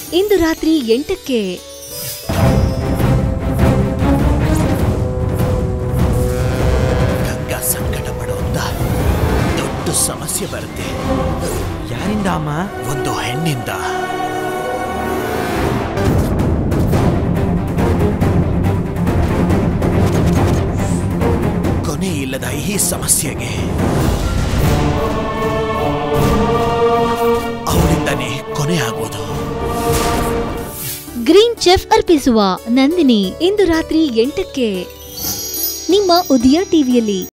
ಇಂದು ರಾತ್ರಿ ಎಂಟಕ್ಕೆ ಗಂಗಾ ಸಂಕಟ ಪಡುವಂತ ದೊಡ್ಡ ಸಮಸ್ಯೆ ಬರುತ್ತೆ ಯಾರಿಂದ ಅಮ್ಮ ಒಂದು ಹೆಣ್ಣಿಂದ ಕೊನೆ ಇಲ್ಲದ ಈ ಸಮಸ್ಯೆಗೆ ಅವಳಿಂದನೇ ಕೊನೆ ಆಗೋದು ಗ್ರೀನ್ ಚೆಫ್ ಅರ್ಪಿಸುವ ನಂದಿನಿ ಇಂದು ರಾತ್ರಿ ಎಂಟಕ್ಕೆ ನಿಮ್ಮ ಉದಯ ಟಿವಿಯಲ್ಲಿ